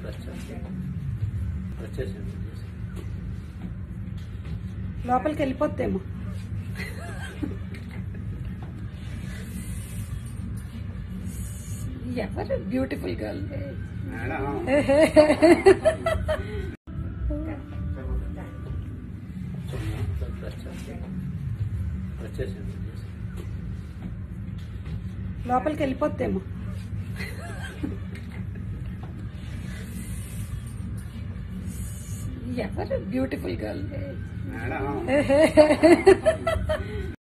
వచ్చేసింది లోపలికి వెళ్ళిపోతేమో ఎవరు బ్యూటిఫుల్ గర్ల్ మేడం వచ్చేసింది లోపలికి వెళ్ళిపోతేమో ఎవరు బ్యూటిఫుల్ గర్ల్ మేడం